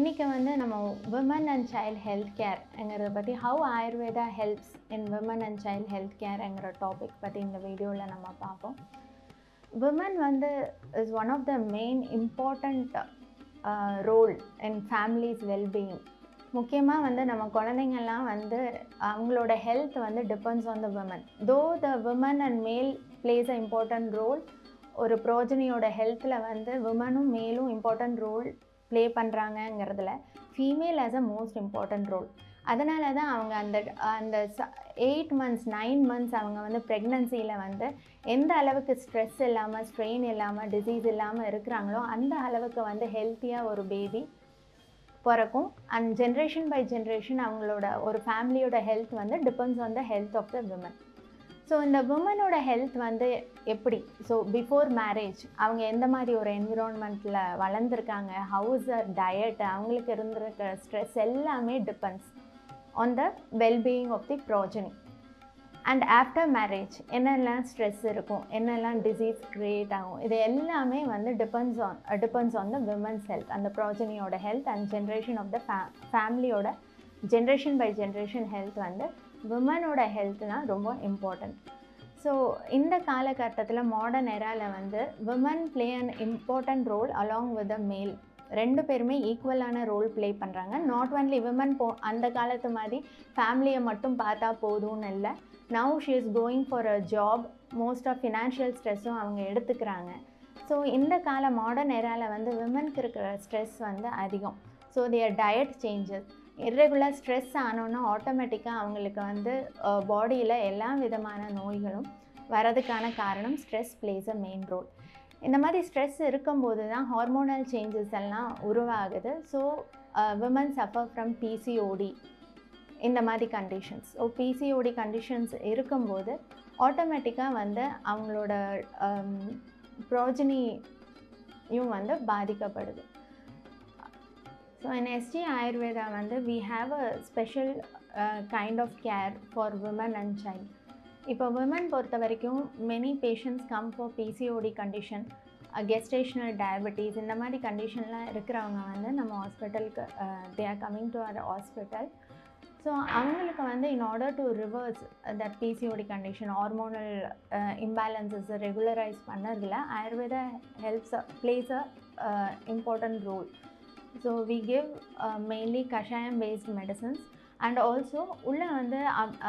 இன்றைக்கி வந்து நம்ம விமன் அண்ட் சைல்ட் ஹெல்த் கேர்ங்கிறத பற்றி how Ayurveda helps in women and child health கேர்ங்கிற டாபிக் பற்றி இந்த வீடியோவில் நம்ம பார்ப்போம் விமன் வந்து is one of the main important role in families wellbeing முக்கியமாக வந்து நம்ம குழந்தைங்கள்லாம் வந்து அவங்களோட ஹெல்த் வந்து depends on the women though the women and male plays a important role ஒரு ப்ரோஜனியோட ஹெல்த்தில் வந்து விமனும் மேலும் இம்பார்ட்டண்ட் ரோல் ப்ளே பண்ணுறாங்கங்கிறதுல female as a most important role அதனால தான் அவங்க அந்த அந்த எயிட் மந்த்ஸ் நைன் மந்த்ஸ் அவங்க வந்து ப்ரெக்னன்சியில் வந்து எந்த அளவுக்கு ஸ்ட்ரெஸ் இல்லாமல் ஸ்ட்ரெயின் இல்லாமல் டிசீஸ் இல்லாமல் இருக்கிறாங்களோ அந்த அளவுக்கு வந்து ஹெல்த்தியாக ஒரு பேபி பிறக்கும் அண்ட் ஜென்ரேஷன் பை ஜென்ரேஷன் அவங்களோட ஒரு ஃபேமிலியோட ஹெல்த் வந்து depends on the health of the women so இந்த விமனோட ஹெல்த் வந்து எப்படி ஸோ பிஃபோர் மேரேஜ் அவங்க எந்த மாதிரி ஒரு என்விரான்மெண்ட்டில் வளர்ந்துருக்காங்க ஹவுஸ் டயட் அவங்களுக்கு இருந்திருக்க ஸ்ட்ரெஸ் எல்லாமே depends on the wellbeing of the progeny and after marriage என்னெல்லாம் ஸ்ட்ரெஸ் இருக்கும் என்னெல்லாம் டிசீஸ் க்ரியேட் ஆகும் இது எல்லாமே வந்து depends on depends on the women's health அந்த ப்ராஜனியோட health and generation of the ஃபே ஃபேமிலியோட ஜென்ரேஷன் பை ஜென்ரேஷன் ஹெல்த் வந்து விமனோட ஹெல்த்னால் ரொம்ப இம்பார்ட்டண்ட் ஸோ இந்த காலகட்டத்தில் மாடர்ன் எராவில் வந்து women play an important role along with the male ரெண்டு பேருமே ஈக்குவலான ரோல் ப்ளே பண்ணுறாங்க நாட் ஒன்லி விமன் போ அந்த காலத்து மாதிரி ஃபேமிலியை மட்டும் பார்த்தா போதும்னு இல்லை now she is going for a job most of financial ஸ்ட்ரெஸ்ஸும் அவங்க எடுத்துக்கிறாங்க ஸோ இந்த கால மாடர்ன் எராவில் வந்து விமனுக்கு இருக்கிற ஸ்ட்ரெஸ் வந்து அதிகம் so their diet changes irregular stress ஆனோன்னா ஆட்டோமேட்டிக்காக அவங்களுக்கு வந்து பாடியில் எல்லா விதமான நோய்களும் வரதுக்கான காரணம் stress plays a main role இந்த மாதிரி ஸ்ட்ரெஸ் இருக்கும்போது தான் ஹார்மோனல் சேஞ்சஸ் எல்லாம் உருவாகுது so women suffer from PCOD இந்த மாதிரி கண்டிஷன்ஸ் ஸோ பிசிஓடி கண்டிஷன்ஸ் இருக்கும்போது ஆட்டோமேட்டிக்காக வந்து அவங்களோட ப்ரோஜனியும் வந்து பாதிக்கப்படுது ஸோ இன் எஸ்டி ஆயுர்வேதா வந்து we have a special kind of care for women and child இப்போ விமன் பொறுத்த வரைக்கும் many patients come for PCOD condition gestational diabetes இந்த மாதிரி கண்டிஷன்லாம் இருக்கிறவங்க வந்து நம்ம ஹாஸ்பிட்டலுக்கு they are coming to our hospital so அவங்களுக்கு வந்து in order to reverse that PCOD condition hormonal imbalances regularise பண்ணதில் Ayurveda helps plays a important role so we give mainly kashayam paste medicines and also உள்ளே வந்து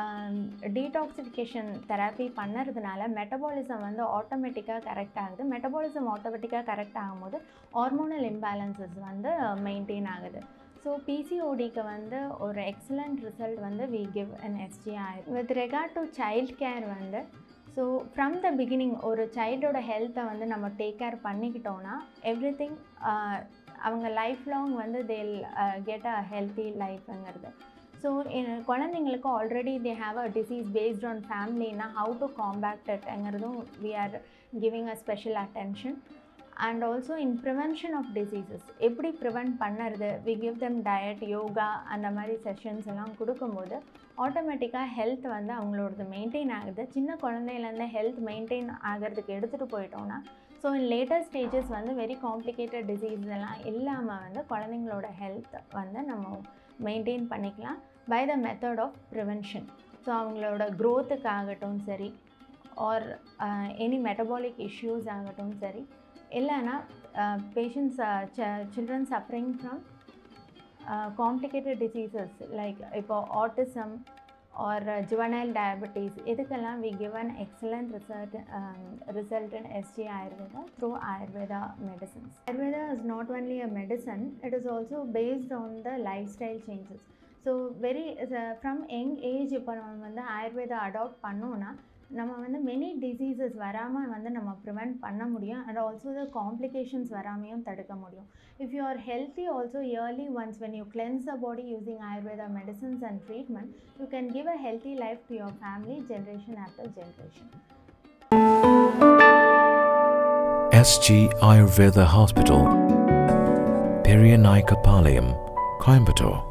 டீடாக்சிஃபிகேஷன் தெராப்பி பண்ணுறதுனால metabolism வந்து ஆட்டோமேட்டிக்காக correct ஆகுது metabolism ஆட்டோமேட்டிக்காக கரெக்ட் ஆகும்போது ஹார்மோனல் இம்பேலன்சஸ் வந்து மெயின்டைன் ஆகுது ஸோ பிசிஓடிக்கு வந்து ஒரு எக்ஸலண்ட் ரிசல்ட் வந்து we give an SDI with regard to child care வந்து ஸோ ஃப்ரம் த பிகினிங் ஒரு சைல்டோட ஹெல்த்தை வந்து நம்ம டேக் கேர் பண்ணிக்கிட்டோன்னா எவ்ரி திங் அவங்க லைஃப் லாங் வந்து தேல் கெட் அ ஹெல்த்தி லைஃப்ங்கிறது ஸோ குழந்தைங்களுக்கு already they have a disease based on ஃபேமிலினா ஹவு டு காம்பேக்ட் இட்ங்கிறதும் we are giving a special attention and also in prevention of diseases எப்படி prevent பண்ணுறது we give them diet yoga அந்த மாதிரி sessions எல்லாம் கொடுக்கும்போது ஆட்டோமேட்டிக்காக ஹெல்த் வந்து அவங்களோடது மெயின்டைன் ஆகுது சின்ன குழந்தையிலேருந்து ஹெல்த் மெயின்டைன் ஆகிறதுக்கு எடுத்துகிட்டு போயிட்டோன்னா ஸோ இன் லேட்டர் ஸ்டேஜஸ் வந்து வெரி காம்ப்ளிகேட்டட் டிசீஸ் எல்லாம் இல்லாமல் வந்து குழந்தைங்களோட ஹெல்த் வந்து நம்ம மெயின்டைன் பண்ணிக்கலாம் by the method of prevention so அவங்களோட க்ரோத்துக்கு ஆகட்டும் சரி ஆர் எனி மெட்டபாலிக் இஷ்யூஸ் ஆகட்டும் சரி இல்லைன்னா patients children suffering from complicated diseases like இப்போ ஆட்டிசம் ஆர் ஜுவனைல் டயபெட்டிஸ் இதுக்கெல்லாம் we give an excellent result result in SD Ayurveda through Ayurveda medicines Ayurveda is not only a medicine it is also based on the life style changes so very from young age இப்போ நம்ம வந்து Ayurveda adapt பண்ணோன்னா நம்ம வந்து many diseases வராமல் வந்து நம்ம prevent பண்ண முடியும் அண்ட் ஆல்சோ த காம்ப்ளிகேஷன்ஸ் வராமையும் தடுக்க முடியும் if you are healthy also early once when you cleanse the body using Ayurveda medicines and treatment you can give a healthy life to your family generation after generation SG Ayurveda Hospital, Periyanaikapalayam, Coimbatore.